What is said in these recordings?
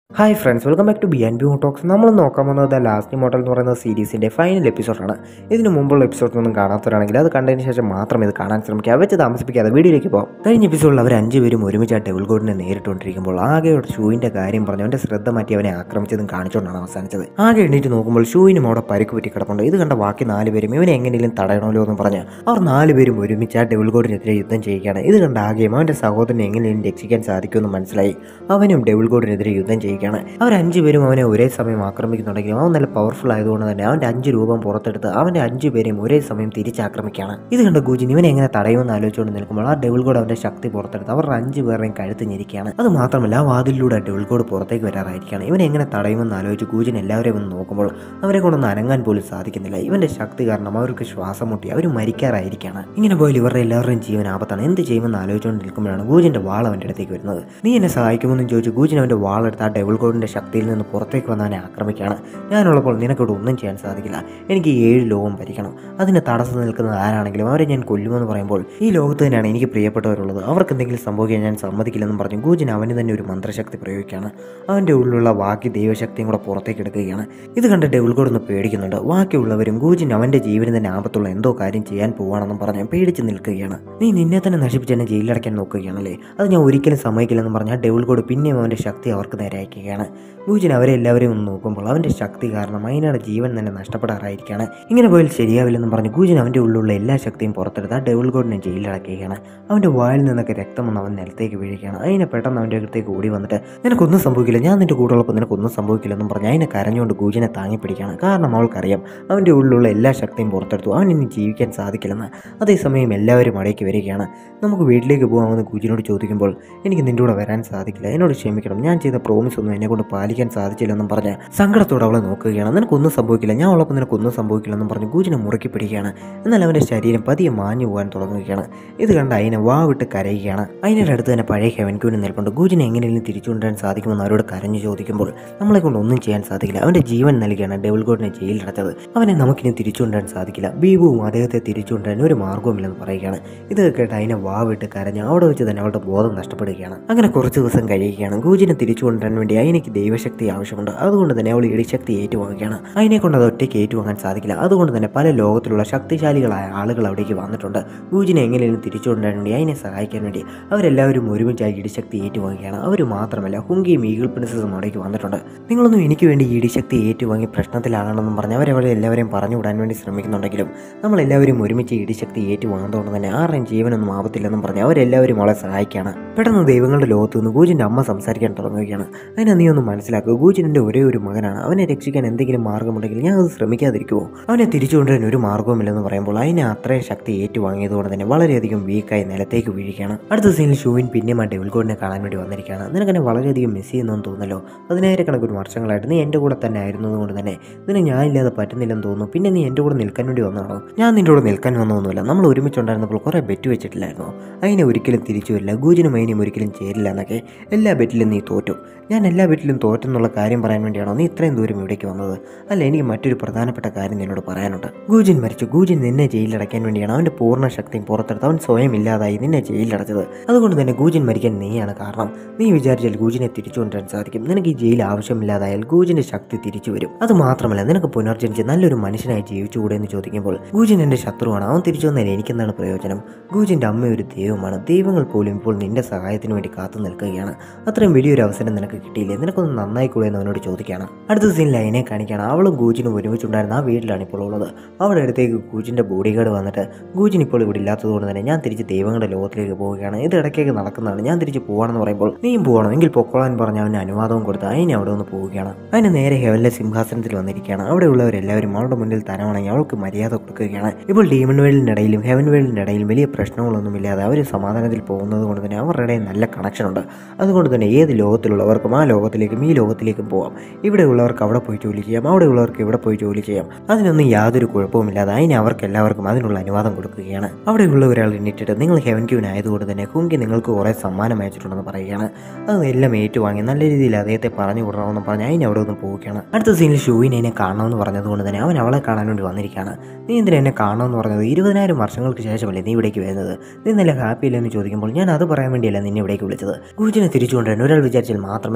hi friends welcome back to B and B talks നമ്മൾ നോക്കാൻ പോകുന്നത് ലാസ്റ്റ് മോട്ടൽ എന്ന് പറയുന്ന സീരീസിൻ്റെ ഫൈനൽ എപ്പിസോഡാണ് ഇതിന് മുമ്പുള്ള എപ്പിസോഡ്സ് ഒന്നും കാണാത്തവരാണെങ്കിൽ അത് കണ്ടതിന് ശേഷം മാത്രം ഇത് കാണാൻ ശ്രമിക്കുക വെച്ച് താമസിപ്പിക്കാതെ വീഡിയോയിലേക്ക് പോകാം കഴിഞ്ഞ എപ്പിസോഡിൽ അവർ അഞ്ചുപേരും ഒരുമിച്ച് ആ ഡെവിൾ ഗോഡിനെ നേരിട്ടുകൊണ്ടിരിക്കുമ്പോൾ ആകെ ഒരു ഷൂവിൻ്റെ കാര്യം പറഞ്ഞ് അവൻ്റെ ശ്രദ്ധ മാറ്റി അവനെ ആക്രമിച്ചതും കാണിച്ചുകൊണ്ടാണ് അവസാനിച്ചത് ആകെ എണ്ണീറ്റ് നോക്കുമ്പോൾ ഷൂവിനും അവിടെ പരിക്ക് പറ്റി കിടപ്പുണ്ട് ഇത് കണ്ട ബാക്കി നാലുപേരും ഇവനെ എങ്ങനെയും തടയണമല്ലോ എന്ന് പറഞ്ഞ് അവർ നാലുപേരും ഒരുമിച്ച് ആ ഡെവിൾ ഗോഡിനെതിരെ യുദ്ധം ചെയ്യുകയാണ് ഇത് കണ്ട ആകെയും അവൻ്റെ സഹോദരനെ എങ്ങനെയും രക്ഷിക്കാൻ സാധിക്കുമെന്ന് മനസ്സിലായി അവനും ഡെവിൾ ഗോഡിനെതിരെ യുദ്ധം ചെയ്യുകയാണ് അവർ അഞ്ചുപേരും അവനെ ഒരേ സമയം ആക്രമിക്കുന്നുണ്ടെങ്കിലും അവൻ നല്ല പവർഫുൾ ആയതുകൊണ്ട് തന്നെ അവൻ്റെ അഞ്ച് രൂപം പുറത്തെടുത്ത് അവൻ്റെ അഞ്ചു പേരെയും ഒരേ സമയം തിരിച്ചാക്രമിക്കുകയാണ് ഇത് കണ്ട ഗൂജിൻ ഇവനെ എങ്ങനെ തടയുമെന്ന് ആലോചിച്ചുകൊണ്ട് നിൽക്കുമ്പോൾ ആ ഡെവിൾ ഗോഡ് അവൻ്റെ ശക്തി പുറത്തെടുത്ത് അവർ അഞ്ചു പേരുടെയും കഴുത്ത് ഞെരിക്കുകയാണ് അത് മാത്രമല്ല ആ വാതിലിലൂടെ ആ ഡെവിൾ ഗോഡ് പുറത്തേക്ക് വരാറായിരിക്കുകയാണ് ഇവനെ എങ്ങനെ തടയുമെന്ന് ആലോചിച്ച് ഗൂജിൻ എല്ലാവരെയും ഒന്ന് നോക്കുമ്പോൾ അവരെ കൊണ്ടൊന്ന് അനങ്ങാൻ പോലും സാധിക്കുന്നില്ല ഇവന്റെ ശക്തി കാരണം അവർക്ക് ശ്വാസം മുട്ടി അവർ മരിക്കാറായിരിക്കുകയാണ് ഇങ്ങനെ പോയാൽ ഇവരുടെ എല്ലാവരുടെയും ജീവൻ ആപത്താണ് എന്ത് ചെയ്യുമെന്ന് ആലോചിച്ചുകൊണ്ട് നിൽക്കുമ്പോഴാണ് ഗൂജിന്റെ വാൾ അവൻ്റെ അടുത്തേക്ക് വരുന്നത് നീ എന്നെ സഹായിക്കുമെന്ന് ചോദിച്ചു ഗൂജിൻ അവൻ്റെ വാളെടുത്ത് ആ ഡെവിൾ ഗോഡിന്റെ ശക്തിയിൽ നിന്ന് പുറത്തേക്ക് വന്ന് അവനെ ആക്രമിക്കുകയാണ് ഞാനുള്ളപ്പോൾ നിനക്കിവിടെ ഒന്നും ചെയ്യാൻ സാധിക്കില്ല എനിക്ക് ഈ ഏഴ് ലോകം ഭരിക്കണം അതിന് തടസ്സം നിൽക്കുന്നത് ആരാണെങ്കിലും അവരെ ഞാൻ കൊല്ലുമെന്ന് പറയുമ്പോൾ ഈ ലോകത്ത് തന്നെയാണ് എനിക്ക് പ്രിയപ്പെട്ടവരുള്ളത് അവർക്ക് എന്തെങ്കിലും സംഭവിക്കാൻ ഞാൻ സമ്മതിക്കില്ലെന്നും പറഞ്ഞു ഗൂജിൻ അവന് തന്നെ ഒരു മന്ത്രശക്തി പ്രയോഗിക്കുകയാണ് അവൻ്റെ ഉള്ളിലുള്ള ബാക്കി ദൈവശക്തിയും കൂടെ പുറത്തേക്ക് എടുക്കുകയാണ് ഇത് കണ്ട് ഡെവിൾ ഗോഡ് ഒന്ന് പേടിക്കുന്നുണ്ട് ബാക്കിയുള്ളവരും ഗൂജിൻ അവൻ്റെ ജീവന് തന്നെ ആപത്തുള്ള എന്തോ കാര്യം ചെയ്യാൻ പോവാണെന്നും പറഞ്ഞ് പേടിച്ച് നിൽക്കുകയാണ് നീ നിന്നെ തന്നെ നശിപ്പിച്ച് എന്നെ ജയിലിലടയ്ക്കാൻ നോക്കുകയാണല്ലേ അത് ഞാൻ ഒരിക്കലും സമ്മതിക്കില്ലെന്നും പറഞ്ഞാൽ ഡെവിൾ ഗോഡ് പിന്നെയും അവൻ്റെ ശക്തി അവർക്ക് നേരെ അയക്കുകയാണ് ഗൂജിൻ അവരെ എല്ലാവരെയും ഒന്ന് നോക്കുമ്പോൾ അവൻ്റെ ശക്തി കാരണം അയിനയുടെ ജീവൻ തന്നെ നഷ്ടപ്പെടാറായിരിക്കുകയാണ് ഇങ്ങനെ പോയാൽ ശരിയാവില്ലെന്നും പറഞ്ഞ് ഗൂജിൻ അവൻ്റെ ഉള്ളിലുള്ള എല്ലാ ശക്തിയും പുറത്തെടുത്ത് ആ ഡെവിൾ ഗോഡിനെ ജയിലിലടക്കുകയാണ് അവൻ്റെ വായിൽ നിന്നൊക്കെ രക്തം വന്ന് അവൻ നിലത്തേക്ക് വീഴുകയാണ് അതിനെ പെട്ടെന്ന് അവൻ്റെ അടുത്തേക്ക് ഓടി വന്നിട്ട് നിനക്കൊന്നും സംഭവിക്കില്ല ഞാൻ നിന്റെ കൂടെ ഉള്ളപ്പോൾ നിനക്കൊന്നും സംഭവിക്കില്ലെന്നും പറഞ്ഞ് അതിനെ കരഞ്ഞുകൊണ്ട് ഗൂജിനെ താങ്ങി പിടിക്കുകയാണ് കാരണം അവൾക്കറിയാം അവൻ്റെ ഉള്ളിലുള്ള എല്ലാ ശക്തിയും പുറത്തെടുത്തു അവൻ ഇനി ജീവിക്കാൻ സാധിക്കില്ലെന്ന് അതേസമയം എല്ലാവരും അടേക്ക് വരികയാണ് നമുക്ക് വീട്ടിലേക്ക് പോകാമെന്ന് ഗൂജിനോട് ചോദിക്കുമ്പോൾ എനിക്ക് നിന്റെ കൂടെ വരാൻ സാധിക്കില്ല എന്നോട് ക്ഷമിക്കണം ഞാൻ ചെയ്ത പ്രോമിസ് ഒന്നും എന്നെ കൊണ്ട് പാലിക്കാൻ സാധിച്ചില്ലെന്നും പറഞ്ഞ് സങ്കടത്തോടെ അവളെ നോക്കുകയാണ് നിനക്കൊന്നും സംഭവിക്കില്ല ഞാൻ ഉള്ളപ്പോൾ നിനക്കൊന്നും സംഭവിക്കില്ലെന്നും പറഞ്ഞ് ഗൂജിനെ മുറുക്കി പിടിക്കുകയാണ് എന്നാൽ അവൻ്റെ ശരീരം പതിയെ മാഞ്ഞു പോകാൻ തുടങ്ങുകയാണ് ഇത് കണ്ട് അതിനെ വാ വിട്ട് കരയുകയാണ് അതിൻ്റെ അടുത്ത് തന്നെ പഴയ ഹെവൻക്യൂന് നിൽപ്പുണ്ട് ഗൂജിനെ എങ്ങനെയും തിരിച്ചു കൊണ്ടുവരാൻ സാധിക്കുമെന്ന് അവരോട് കരഞ്ഞു ചോദിക്കുമ്പോൾ നമ്മളെ കൊണ്ട് ഒന്നും ചെയ്യാൻ സാധിക്കില്ല അവൻ്റെ ജീവൻ നൽകിയാണ് ഡെവിൾ ഗോഡിനെ ജയിലിലടച്ചത് അവനെ നമുക്കിനി തിരിച്ചു കൊണ്ടുവരാൻ സാധിക്കില്ല ബീബുവും അദ്ദേഹത്തെ തിരിച്ചു കൊണ്ടുവരാൻ ഒരു മാർഗവുമില്ലെന്ന് പറയുകയാണ് ഇത് കേട്ട് അതിനെ വാ വിട്ട് കരഞ്ഞ് അവിടെ വെച്ച് തന്നെ അവളുടെ ബോധം നഷ്ടപ്പെടുകയാണ് അങ്ങനെ കുറച്ച് ദിവസം കഴിയുകയാണ് ഗൂജിനെ തിരിച്ചു കൊണ്ടുവരാൻ വേണ്ടി അതിനേക്ക് ദൈവശക്തി ആവശ്യമുണ്ട് അതുകൊണ്ട് തന്നെ അവൾ ഇടിശക്തി ഏറ്റുവാങ്ങുകയാണ് അതിനെ കൊണ്ട് അത് ഒറ്റയ്ക്ക് ഏറ്റുവാങ്ങാൻ സാധിക്കില്ല അതുകൊണ്ട് തന്നെ പല ലോകത്തിലുള്ള ശക്തിശാലികളായ ആളുകൾ അവിടേക്ക് വന്നിട്ടുണ്ട് ഗൂജിനെ എങ്ങനെയും തിരിച്ചു കൊണ്ടുവരാൻ വേണ്ടി അതിനെ സഹായിക്കാൻ വേണ്ടി അവരെല്ലാവരും ഒരുമിച്ചായി ഇടിശക്തി ഏറ്റുവാങ്ങുകയാണ് അവർ മാത്രമല്ല ഹുങ്കിയും ഈഗിൾ പ്രിൻസസും അവിടേക്ക് വന്നിട്ടുണ്ട് നിങ്ങളൊന്നും എനിക്ക് വേണ്ടി ഈ ഇടിശക്തി ഏറ്റുവാങ്ങി പ്രശ്നത്തിലാകണമെന്നും പറഞ്ഞ് അവരവരെ എല്ലാവരെയും പറഞ്ഞു വിടാൻ വേണ്ടി ശ്രമിക്കുന്നുണ്ടെങ്കിലും നമ്മളെല്ലാവരും ഒരുമിച്ച് ഈ ഇടിശക്തി ഏറ്റുവാങ്ങുന്നതുകൊണ്ട് തന്നെ ആരുടെയും ജീവനൊന്നും ആപത്തില്ലെന്നും പറഞ്ഞ് അവരെല്ലാവരും അവളെ സഹായിക്കുകയാണ് പെട്ടെന്ന് ദൈവങ്ങളുടെ ലോകത്ത് നിന്ന് ഗൂജിൻ്റെ അമ്മ സംസാരിക്കാൻ തുടങ്ങുകയാണ് അതിനെ നീ ഒന്ന് മനസ്സിലാക്കുക ഗൂജിൻ്റെ ഒരേ ഒരു മകനാണ് അവനെ രക്ഷിക്കാൻ എന്തെങ്കിലും മാർഗമുണ്ടെങ്കിൽ ഞാൻ അത് ശ്രമിക്കാതിരിക്കുമോ അവനെ തിരിച്ചു കൊണ്ടുവരാൻ ഒരു മാർഗവുമില്ലെന്ന് പറയുമ്പോൾ അതിനെ അത്രയും ശക്തി ഏറ്റുവാങ്ങിയതുകൊണ്ട് തന്നെ വളരെയധികം വീക്കായി നിലത്തേക്ക് വീഴുകയാണ് അടുത്ത സീനിൽ ഷൂവിൻ പിന്നെയും ആ ഡെവിൾ ഗോഡിനെ കാണാൻ വേണ്ടി വന്നിരിക്കുകയാണ് നിനക്കെന്നെ വളരെയധികം മിസ് ചെയ്യുന്നെന്ന് തോന്നല്ലോ പതിനായിരക്കണക്കിന് വർഷങ്ങളായിട്ട് നീ എൻ്റെ കൂടെ തന്നെ ആയിരുന്നതുകൊണ്ട് തന്നെ നിന്നെ ഞാനില്ലാതെ പറ്റുന്നില്ലെന്ന് തോന്നുന്നു പിന്നെ നീ എൻ്റെ കൂടെ നിൽക്കാൻ വേണ്ടി വന്നതാണോ ഞാൻ നിൻ്റെ കൂടെ നിൽക്കാൻ വന്നതൊന്നുമില്ല നമ്മൾ ഒരുമിച്ചുണ്ടായിരുന്നപ്പോൾ കുറേ ബെറ്റ് വെച്ചിട്ടില്ലായിരുന്നോ അതിനെ ഒരിക്കലും തിരിച്ചു വരില്ല ഗൂജിനും മൈനിയും ഒരിക്കലും ചേരില്ല എന്നൊക്കെ എല്ലാ ബെറ്റിലും നീ തോറ്റു ഞാൻ എല്ലാ ബെറ്റിലും തോറ്റെന്നുള്ള കാര്യം പറയാൻ വേണ്ടിയാണോ നീ ഇത്രയും ദൂരം ഇവിടേക്ക് വന്നത് അല്ല എനിക്ക് മറ്റൊരു പ്രധാനപ്പെട്ട കാര്യം നിന്നോട് പറയാനുണ്ട് ഗൂജിൻ മരിച്ചു ഗൂജിൻ നിന്നെ ജയിലിലടയ്ക്കാൻ വേണ്ടിയാണ് അവൻ്റെ പൂർണ്ണ ശക്തിയും പുറത്തെടുത്ത് അവൻ സ്വയം ഇല്ലാതായി നിന്നെ ജയിലിലടച്ചത് അതുകൊണ്ട് തന്നെ ഗൂജിൻ മരിക്കാൻ നീയാണ് കാരണം നീ വിചാരിച്ചാൽ ഗൂജിനെ തിരിച്ചു കൊണ്ടുവരാൻ സാധിക്കും നിനക്ക് ഈ ജയിൽ ആവശ്യമില്ലാതായാൽ ഗൂജിന്റെ ശക്തി തിരിച്ചു വരും അത് മാത്രമല്ല നിനക്ക് പുനർജനിച്ച് നല്ലൊരു മനുഷ്യനായി ജീവിച്ചുകൂടെ എന്ന് ചോദിക്കുമ്പോൾ ഗൂജിൻ എന്റെ ശത്രുവാണ് അവൻ തിരിച്ചു വന്നാൽ എനിക്കെന്താണ് പ്രയോജനം ഗൂജിന്റെ അമ്മ ഒരു ദൈവമാണ് ദൈവങ്ങൾ പോലും ഇപ്പോൾ നിന്റെ സഹായത്തിന് വേണ്ടി കാത്തു നിൽക്കുകയാണ് അത്രയും വലിയൊരു അവസരം നിനക്ക് കിട്ടിയില്ലേ നിനക്കൊന്ന് നന്നായി കൂടെ എന്ന് അവനോട് ചോദിക്കുകയാണ് അടുത്ത സീനിൽ അതിനെ കാണിക്കുകയാണ് അവളും ഗൂജിനും ഒരുമിച്ചുണ്ടായിരുന്ന ആ വീട്ടിലാണ് ഇപ്പോൾ ഉള്ളത് അവിടെ അടുത്തേക്ക് ഗൂജിന്റെ ബോഡി ഗാർഡ് വന്നിട്ട് ഗൂജിൻ ഇപ്പോൾ ഇവിടെ ഇല്ലാത്തതുകൊണ്ട് തന്നെ ഞാൻ തിരിച്ച് ദൈവങ്ങളുടെ ലോകത്തിലേക്ക് പോവുകയാണ് ഇത് ഇടയ്ക്കൊക്കെ നടക്കുന്നതാണ് ഞാൻ തിരിച്ച് പോവാണെന്ന് പറയുമ്പോൾ നീയും പോകണം എങ്കിൽ പൊക്കോളാൻ പറഞ്ഞ് അവന് അനുവാദവും കൊടുത്ത് അതിനെ അവിടെ ഒന്ന് പോവുകയാണ് അതിന് നേരെ ഹെവലിലെ സിംഹാസനത്തിൽ വന്നിരിക്കുകയാണ് അവിടെയുള്ളവരെല്ലാവരും അവളുടെ മുന്നിൽ തരവണങ്ങി അവൾക്ക് മര്യാദ കൊടുക്കുകയാണ് ഇപ്പോൾ ഡീമൺ വേൾഡിൻ്റെ ഇടയിലും ഹെവൻ വേൾഡിൻ്റെ ഇടയിലും വലിയ പ്രശ്നങ്ങളൊന്നുമില്ലാതെ അവർ സമാധാനത്തിൽ പോകുന്നത് കൊണ്ട് തന്നെ അവരുടെ ഇടയിൽ നല്ല കണക്ഷൻ ഉണ്ട് അതുകൊണ്ട് തന്നെ ഏത് ലോകത്തിലുള്ളവർക്കും ആ ലോകത്തിലേക്കും ഈ ലോകത്തിലേക്കും പോവാം ഇവിടെയുള്ളവർക്ക് അവിടെ പോയി ജോലി ചെയ്യാം അവിടെയുള്ളവർക്ക് ഇവിടെ പോയി ജോലി ചെയ്യാം അതിനൊന്നും യാതൊരു കുഴപ്പവുമില്ലാതെ അതിന് അവർക്ക് എല്ലാവർക്കും അതിനുള്ള അനുവാദം കൊടുക്കുകയാണ് അവിടെയുള്ള ഒരാൾ എണ്ണിട്ടിട്ട് നിങ്ങൾ ഹെവൻ ക്യൂൻ ആയതുകൊണ്ട് തന്നെ കുങ്കി നിങ്ങൾക്ക് കുറേ സമ്മാനം അയച്ചിട്ടുണ്ടെന്ന് പറയുകയാണ് അത് എല്ലാം ഏറ്റുവാങ്ങി നല്ല രീതിയിൽ അദ്ദേഹത്തെ പറഞ്ഞു വിടണമെന്ന് പറഞ്ഞ് അതിന് അവിടെ ഒന്ന് പോവുകയാണ് അടുത്ത സീനിൽ ഷൂവിനെ എന്നെ കാണണമെന്ന് പറഞ്ഞതുകൊണ്ട് തന്നെ അവൻ അവളെ കാണാൻ വേണ്ടി വന്നിരിക്കുകയാണ് നീ എന്തിനാ എന്നെ കാണണമെന്ന് പറഞ്ഞത് ഇരുപതിനായിരം വർഷങ്ങൾക്ക് ശേഷമല്ലേ നീ ഇവിടേക്ക് വരുന്നത് നീ നല്ല ഹാപ്പി അല്ലെന്ന് ചോദിക്കുമ്പോൾ ഞാൻ അത് പറയാൻ വേണ്ടിയല്ല നിന്നെ ഇവിടേക്ക് വിളിച്ചത് ഗൂജിനെ തിരിച്ചു കൊണ്ടുവരാൻ ഒരാൾ വിചാരിച്ചാൽ മാത്രമേ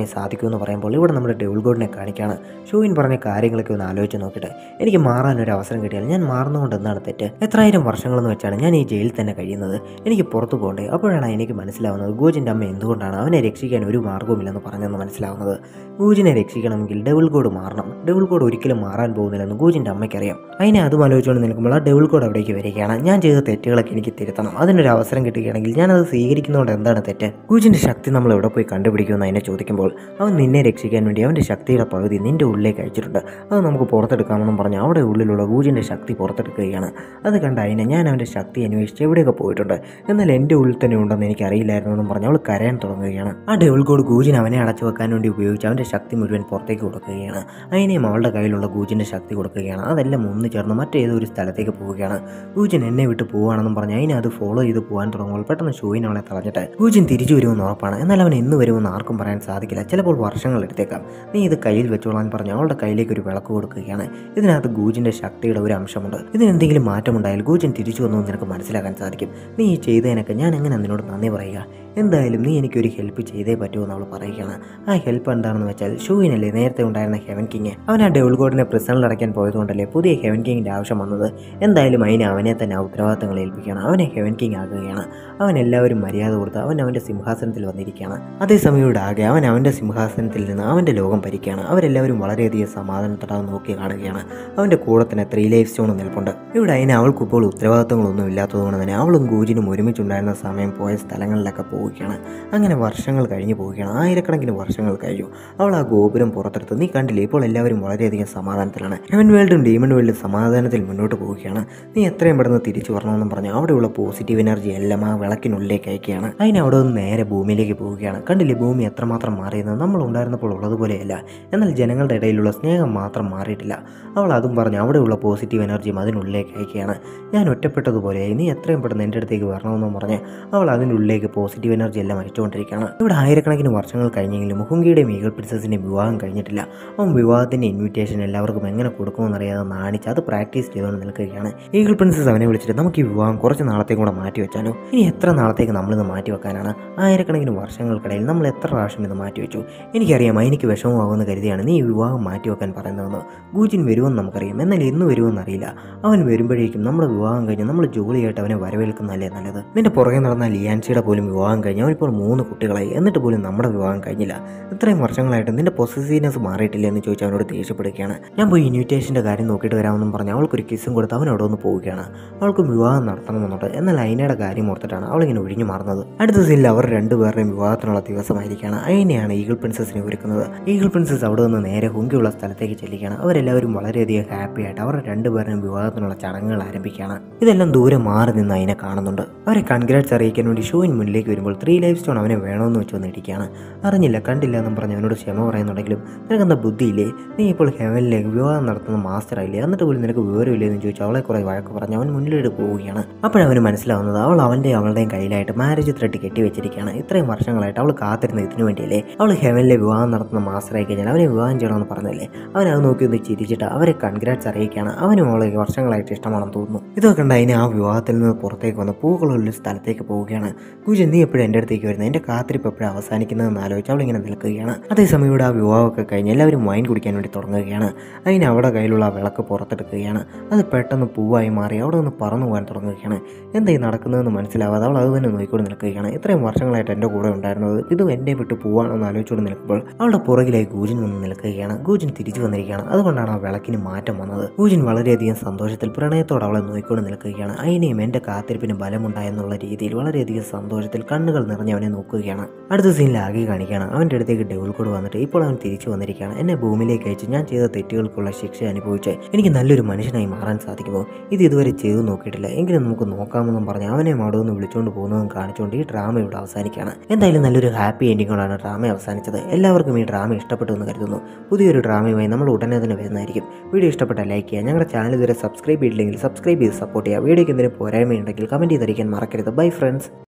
മാത്രമേ സാധിക്കൂ എന്ന് പറയുമ്പോൾ ഇവിടെ നമ്മുടെ ഡെവിൾ ഗോഡിനെ കാണിക്കുകയാണ് ഷൂവിൻ പറഞ്ഞ കാര്യങ്ങളൊക്കെ ഒന്ന് ആലോചിച്ച് നോക്കിയിട്ട് എനിക്ക് മാറാൻ ഒരു അവസരം കിട്ടിയാൽ ഞാൻ മാറുന്നതുകൊണ്ട് എന്താണ് തെറ്റ് എത്രായിരം വർഷങ്ങളെന്ന് വെച്ചാണ് ഞാൻ ഈ ജയിലിൽ തന്നെ കഴിയുന്നത് എനിക്ക് പുറത്തു പോകണ്ടേ അപ്പോഴാണ് എനിക്ക് മനസ്സിലാവുന്നത് ഗൂജിൻ്റെ അമ്മ എന്തുകൊണ്ടാണ് അവനെ രക്ഷിക്കാൻ ഒരു മാർഗവുമില്ലെന്ന് പറഞ്ഞെന്ന് മനസ്സിലാവുന്നത് ഗൂജിനെ രക്ഷിക്കണമെങ്കിൽ ഡെവിൾ ഗോഡ് മാറണം ഡെവിൾ ഗോഡ് ഒരിക്കലും മാറാൻ പോകുന്നില്ലെന്ന് ഗൂജിൻ്റെ അമ്മയ്ക്കറിയാം അതിനെ അതും ആലോചിച്ചുകൊണ്ട് നിൽക്കുമ്പോൾ ആ ഡെവിൾ ഗോഡ് അവിടേക്ക് വരികയാണ് ഞാൻ ചെയ്ത തെറ്റുകളൊക്കെ എനിക്ക് തിരുത്തണം അതിനൊരു അവസരം കിട്ടുകയാണെങ്കിൽ ഞാനത് സ്വീകരിക്കുന്നതുകൊണ്ട് എന്താണ് തെറ്റ് ഗൂജിൻ്റെ ശക്തി നമ്മൾ എവിടെ പോയി കണ്ടുപിടിക്കുമെന്ന് അതിനെ ചോദിക്കുമ്പോൾ അവൻ നിന്നെ രക്ഷിക്കാൻ വേണ്ടി അവൻ്റെ ശക്തിയുടെ പകുതി നിന്റെ ഉള്ളിലേക്ക് അയച്ചിട്ടുണ്ട് അത് നമുക്ക് പുറത്തെടുക്കാമെന്നും പറഞ്ഞ് അവിടെ ഉള്ളിലുള്ള ഗൂജിൻ്റെ ശക്തി പുറത്തെടുക്കുകയാണ് അത് കണ്ട അതിനെ ഞാൻ അവൻ്റെ ശക്തി അന്വേഷിച്ച് എവിടെയൊക്കെ പോയിട്ടുണ്ട് എന്നാൽ എൻ്റെ ഉള്ളിൽ തന്നെ ഉണ്ടെന്ന് എനിക്ക് അറിയില്ലായിരുന്നു എന്നും പറഞ്ഞ് അവൾ കരയാൻ തുടങ്ങുകയാണ് ആ ഡെവിൾ ഗോഡ് ഗൂജിൻ അവനെ അടച്ചു വെക്കാൻ വേണ്ടി ഉപയോഗിച്ച് അവൻ്റെ ശക്തി മുഴുവൻ പുറത്തേക്ക് കൊടുക്കുകയാണ് അതിനെയും അവളുടെ കയ്യിലുള്ള ഗൂജിൻ്റെ ശക്തി കൊടുക്കുകയാണ് അതെല്ലാം ഒന്ന് ചേർന്ന് മറ്റേതോ ഒരു സ്ഥലത്തേക്ക് പോവുകയാണ് ഗൂജിൻ എന്നെ വിട്ട് പോവുകയാണെന്നും പറഞ്ഞ് അതിനെ അത് ഫോളോ ചെയ്ത് പോകാൻ തുടങ്ങുമ്പോൾ പെട്ടെന്ന് ഷൂവിൻ അവളെ തളഞ്ഞിട്ട് ഗൂജിൻ തിരിച്ചു വരുമെന്ന് ഉറപ്പാണ് എന്നാൽ അവൻ എന്ന് വരുമെന്ന് ആർക്കും പറയാൻ സാധിക്കില്ല ചിലപ്പോൾ വർഷങ്ങൾ എടുത്തേക്കാം നീ ഇത് കയ്യിൽ വെച്ചോളാൻ പറഞ്ഞ് അവളുടെ കയ്യിലേക്ക് ഒരു വിളക്ക് കൊടുക്കുകയാണ് ഇതിനകത്ത് ഗൂജിൻ്റെ ശക്തിയുടെ ഒരു അംശമുണ്ട് ഇതിനെന്തെങ്കിലും മാറ്റമുണ്ടായാൽ ഗൂജിൻ തിരിച്ചു വന്നു എന്ന് നിനക്ക് മനസ്സിലാക്കാൻ സാധിക്കും നീ ഈ ചെയ്തതിനൊക്കെ ഞാൻ എങ്ങനെ നിന്നോട് നന്ദി പറയുക എന്തായാലും നീ എനിക്കൊരു ഹെൽപ്പ് ചെയ്തേ പറ്റുമെന്ന് അവൾ പറയുകയാണ് ആ ഹെൽപ്പ് എന്താണെന്ന് വെച്ചാൽ ഷൂവിനല്ലേ നേരത്തെ ഉണ്ടായിരുന്ന ഹെവൻ കിങ് അവൻ ആ ഡെവിൾ ഗോഡിനെ പ്രിസണിൽ അടയ്ക്കാൻ പോയതുകൊണ്ടല്ലേ പുതിയ ഹെവൻ കിങ്ങിൻ്റെ ആവശ്യം വന്നത് എന്തായാലും അതിനെ അവനെ തന്നെ ആ ഉത്തരവാദിത്തങ്ങൾ ഏൽപ്പിക്കുകയാണ് അവനെ ഹെവൻ കിങ് ആകുകയാണ് അവൻ എല്ലാവരും മര്യാദ കൊടുത്ത് അവൻ അവൻ്റെ സിംഹാസനത്തിൽ വന്നിരിക്കുകയാണ് അതേസമയം ഇവിടെ ആകെ അവൻ അവൻ്റെ സിംഹാസനത്തിൽ നിന്ന് അവൻ്റെ ലോകം ഭരിക്കുകയാണ് അവരെല്ലാവരും വളരെയധികം സമാധാനത്തോടെ അവൻ നോക്കി കാണുകയാണ് അവൻ്റെ കൂടെ തന്നെ ത്രീ ലൈഫ് സ്റ്റോൺ നിൽപ്പുണ്ട് ഇവിടെ അതിന് അവൾക്കിപ്പോൾ ഉത്തരവാദിത്തങ്ങളൊന്നും ഇല്ലാത്തതുകൊണ്ട് തന്നെ അവളും ഗൂജിനും ഒരുമിച്ചുണ്ടായിരുന്ന സമയം പോയ സ്ഥലങ്ങളിലൊക്കെ പോവുകയാണ് അങ്ങനെ വർഷങ്ങൾ കഴിഞ്ഞു പോവുകയാണ് ആയിരക്കണക്കിന് വർഷങ്ങൾ കഴിഞ്ഞു അവൾ ആ ഗോപുരം പുറത്തെടുത്ത് നീ കണ്ടില്ലേ ഇപ്പോൾ എല്ലാവരും വളരെയധികം സമാധാനത്തിലാണ് ഹെവൻ വേൾഡും ഡീമൺ വേൾഡും സമാധാനത്തിൽ മുന്നോട്ട് പോവുകയാണ് നീ എത്രയും പെട്ടെന്ന് തിരിച്ചു വരണമെന്നും പറഞ്ഞ് അവിടെയുള്ള പോസിറ്റീവ് എനർജി എല്ലാം ആ വിളക്കിനുള്ളിലേക്ക് അയക്കുകയാണ് അതിന് അവിടെ നിന്ന് നേരെ ഭൂമിയിലേക്ക് പോവുകയാണ് കണ്ടില്ലേ ഭൂമി എത്രമാത്രം മാറിയെന്ന് നമ്മൾ ഉണ്ടായിരുന്നപ്പോൾ ഉള്ളതുപോലെയല്ല എന്നാൽ ജനങ്ങളുടെ ഇടയിലുള്ള സ്നേഹം മാത്രം മാറിയിട്ടില്ല അവൾ അതും പറഞ്ഞ് അവിടെയുള്ള പോസിറ്റീവ് എനർജിയും അതിനുള്ളിലേക്ക് അയക്കുകയാണ് ഞാൻ ഒറ്റപ്പെട്ടതുപോലെ നീ എത്രയും പെട്ടെന്ന് എൻ്റെ അടുത്തേക്ക് വരണമെന്നും പറഞ്ഞ് അവൾ അതിനുള്ളിലേക്ക് പോസിറ്റീവ് എനർജി എല്ലാം അയച്ചുകൊണ്ടിരിക്കുകയാണ് ഇവിടെ ആയിരക്കണക്കിന് വർഷങ്ങൾ കഴിഞ്ഞെങ്കിലും മുഹുങ്കിയുടെയും ഈഗിൾ പ്രിൻസസിൻ്റെയും വിവാഹം കഴിഞ്ഞിട്ടില്ല അവൻ വിവാഹത്തിൻ്റെ ഇൻവിറ്റേഷൻ എല്ലാവർക്കും എങ്ങനെ കൊടുക്കുമെന്നറിയാതെ നാണിച്ച് അത് പ്രാക്ടീസ് ചെയ്തുകൊണ്ട് നിൽക്കുകയാണ് ഈഗിൾ പ്രിൻസസ് അവനെ വിളിച്ചിട്ട് നമുക്ക് ഈ വിവാഹം കുറച്ച് നാളത്തേക്ക് കൂടെ മാറ്റി വെച്ചാലോ ഇനി എത്ര നാളത്തേക്ക് നമ്മളിത് മാറ്റി വെക്കാനാണ് ആയിരക്കണക്കിന് വർഷങ്ങൾക്കിടയിൽ നമ്മൾ എത്ര പ്രാവശ്യം ഇത് മാറ്റി വെച്ചു എനിക്കറിയാം എനിക്ക് വിഷമമാകുമെന്ന് കരുതിയാണ് നീ ഈ വിവാഹം മാറ്റി വെക്കാൻ പറയുന്നതെന്ന് ഗൂജിൻ വരുമെന്ന് നമുക്കറിയാം എന്നാൽ എന്ന് വരുമെന്ന് അറിയില്ല അവൻ വരുമ്പോഴേക്കും നമ്മുടെ വിവാഹം കഴിഞ്ഞ് നമ്മൾ ജോലിയായിട്ട് അവനെ വരവേൽക്കുന്നതല്ലേ നല്ലത് നിന്റെ പുറകെ നടന്ന ലിയാൻസിയുടെ പോലും വിവാഹം കഴിഞ്ഞ് അവനിപ്പോൾ മൂന്ന് കുട്ടികളായി എന്നിട്ട് പോലും നമ്മുടെ വിവാഹം കഴിഞ്ഞില്ല ഇത്രയും വർഷങ്ങളായിട്ട് നിന്റെ പൊസസീവ്നെസ് മാറിയിട്ടില്ല എന്ന് ചോദിച്ച് അവനോട് ദേഷ്യപ്പെടുകയാണ് ഞാൻ പോയി ഇൻവിറ്റേഷൻ്റെ കാര്യം നോക്കിയിട്ട് വരാമെന്നും പറഞ്ഞ് അവൾക്കൊരു കിസ്സും കൊടുത്ത് അവൻ അവിടെ ഒന്ന് പോവുകയാണ് അവൾക്ക് വിവാഹം നടത്തണമെന്നുണ്ട് എന്നാൽ അയിനയുടെ കാര്യം ഓർത്തിട്ടാണ് അവളിങ്ങനെ ഒഴിഞ്ഞു മാറുന്നത് അടുത്ത സീനിൽ അവർ രണ്ടുപേരുടെയും വിവാഹത്തിനുള്ള ദിവസമായിരിക്കുകയാണ് അയിനെയാണ് ഈഗിൾ പ്രിൻസസിനെ ഒരുക്കുന്നത് ഈഗിൾ പ്രിൻസസ് അവിടെ നിന്ന് നേരെ ഹുങ്കിയുള്ള സ്ഥലത്തേക്ക് ചെല്ലുകയാണ് അവരെല്ലാവരും വളരെയധികം ഹാപ്പി ആയിട്ട് അവരുടെ രണ്ടുപേരുടെയും വിവാഹത്തിനുള്ള ചടങ്ങുകൾ ആരംഭിക്കുകയാണ് ഇതെല്ലാം ദൂരെ മാറി നിന്ന് അതിനെ കാണുന്നുണ്ട് അവരെ കൺഗ്രാറ്റ്സ് അറിയിക്കാൻ വേണ്ടി ഷോയിൻ മുന്നിലേക്ക് വരുമ്പോൾ ത്രീ ലൈഫ് സ്റ്റോൺ അവനെ വേണമെന്ന് വെച്ച് വന്നിരിക്കുകയാണ് അറിഞ്ഞില്ല കണ്ടില്ല എന്നും പറഞ്ഞ് അവനോട് ക്ഷമ പറയുന്നുണ്ടെങ്കിലും നിനക്കെന്താ ബുദ്ധിയില്ലേ നീ ഇപ്പോൾ ഹെവനിലേക്ക് വിവാഹം നടത്തുന്ന മാസ്റ്റർ ആയില്ലേ എന്നിട്ട് പോലും നിനക്ക് വിവരമില്ലേ എന്ന് ചോദിച്ചു അവളെ കുറെ വഴക്ക് പറഞ്ഞ് അവൻ മുന്നിലേക്ക് പോവുകയാണ് അപ്പോഴവന് മനസ്സിലാവുന്നത് അവൾ അവൻ്റെയും അവളുടെയും കയ്യിലായിട്ട് മാരേജ് ത്രെഡ് കെട്ടി വെച്ചിരിക്കുകയാണ് ഇത്രയും വർഷങ്ങളായിട്ട് അവൾ കാത്തിരുന്ന ഇതിനു വേണ്ടിയല്ലേ അവൾ ഹെവനിലെ വിവാഹം നടത്തുന്ന മാസ്റ്റർ ആയി കഴിഞ്ഞാൽ അവനെ വിവാഹം ചെയ്യണമെന്ന് പറഞ്ഞല്ലേ അവൻ അത് നോക്കി ഒന്ന് ചിരിച്ചിട്ട് അവരെ കൺഗ്രാറ്റ്സ് അറിയിക്കുകയാണ് അവനും അവളെ വർഷങ്ങളായിട്ട് ഇഷ്ടമാണെന്ന് തോന്നുന്നു ഇതൊക്കെ കണ്ട് അതിന് ആ വിവാഹത്തിൽ നിന്ന് പുറത്തേക്ക് വന്ന് പൂക്കളുള്ള ഒരു സ്ഥലത്തേക്ക് പോവുകയാണ് കുജൻ നീ എപ്പോഴും എൻ്റെ അടുത്തേക്ക് വരുന്നത് എൻ്റെ കാത്തിരിപ്പ് എപ്പോഴും അവസാനിക്കുന്നതെന്ന് ആലോചിച്ച് അവളിങ്ങനെ നിൽക്കുകയാണ് അതേസമയം ഇവിടെ ആ വിവാഹമൊക്കെ കഴിഞ്ഞ് എല്ലാവരും വൈൻ കുടിക്കാൻ വേണ്ടി തുടങ്ങുകയാണ് അതിന് അവിടെ കയ്യിലുള്ള ആ വിളക്ക് പുറത്തെടുക്കുകയാണ് അത് പെട്ടെന്ന് പൂവായി മാറി അവിടെ നിന്ന് പറന്നു പോകാൻ തുടങ്ങുകയാണ് എന്തായി നടക്കുന്നതെന്ന് മനസ്സിലാവാതെ അവൾ അത് തന്നെ നോക്കിക്കൊണ്ട് നിൽക്കുകയാണ് ഇത്രയും വർഷങ്ങളായിട്ട് എൻ്റെ കൂടെ ഉണ്ടായിരുന്നത് ഇതും എൻ്റെ വിട്ട് പോവാണെന്ന് ആലോചിച്ചുകൊണ്ട് നിൽക്കുമ്പോൾ അവളുടെ പുറകിലായി ഗൂജിൻ വന്ന് നിൽക്കുകയാണ് ഗൂജിൻ തിരിച്ചു വന്നിരിക്കുകയാണ് അതുകൊണ്ടാണ് ആ വിളക്കിന് മാറ്റം വന്നത് ഗൂജിൻ വളരെയധികം സന്തോഷത്തിൽ പ്രണയത്തോടെ അവളെ നോക്കിക്കൊണ്ട് നിൽക്കുകയാണ് അതിനെയും എൻ്റെ കാത്തിരിപ്പിന് ബലമുണ്ടായെന്നുള്ള രീതിയിൽ വളരെയധികം സന്തോഷത്തിൽ കണ്ണുകൾ നിറഞ്ഞ് അവനെ നോക്കുകയാണ് അടുത്ത സീനിൽ ആകെ കാണിക്കുകയാണ് അവൻ്റെ അടുത്തേക്ക് ഡെവിൾ കോഡ് വന്നിട്ട് ഇപ്പോൾ അവൻ തിരിച്ചു വന്നിരിക്കുകയാണ് എന്നെ ഭൂമിയിലേക്ക് അയച്ച് ഞാൻ ചെയ്ത തെറ്റുകൾക്കുള്ള ശിക്ഷ അനുഭവിച്ച് എനിക്ക് നല്ലൊരു മനുഷ്യനായി മാറാൻ സാധിക്കുമോ ഇത് ഇതുവരെ ചെയ്തു നോക്കിയിട്ടില്ല എങ്കിലും നമുക്ക് നോക്കാമെന്നും പറഞ്ഞ് അവനെ മടവെന്ന് വിളിച്ചുകൊണ്ട് പോകുന്നതും കാണിച്ചുകൊണ്ട് ഈ ഡ്രാമ ഇവിടെ അവസാനിക്കുകയാണ് എന്തായാലും നല്ലൊരു ഹാപ്പി എൻഡിങ്ങോടാണ് ഡ്രാമ അവസാനിച്ചത് എല്ലാവർക്കും ഈ ഡ്രാമ ഇഷ്ടപ്പെട്ടു എന്ന് കരുതുന്നു പുതിയൊരു ഡ്രാമയുമായി നമ്മൾ ഉടനെ തന്നെ വരുന്നതായിരിക്കും വീഡിയോ ഇഷ്ടപ്പെട്ട ലൈക്ക് ചെയ്യുക ഞങ്ങളുടെ ചാനൽ ഇതുവരെ സബ്സ്ക്രൈബ് ചെയ്തില്ലെങ്കിൽ സബ്സ്ക്രൈബ് ചെയ്ത് സപ്പോർട്ട് ചെയ്യുക വീഡിയോയ്ക്ക് എന്തെങ്കിലും പോരായ്മയുണ്ടെങ്കിൽ കമൻറ്റ് ചെയ്തിരിക്കാൻ മറക്കരുത് ബൈ ഫ്രണ്ട്സ്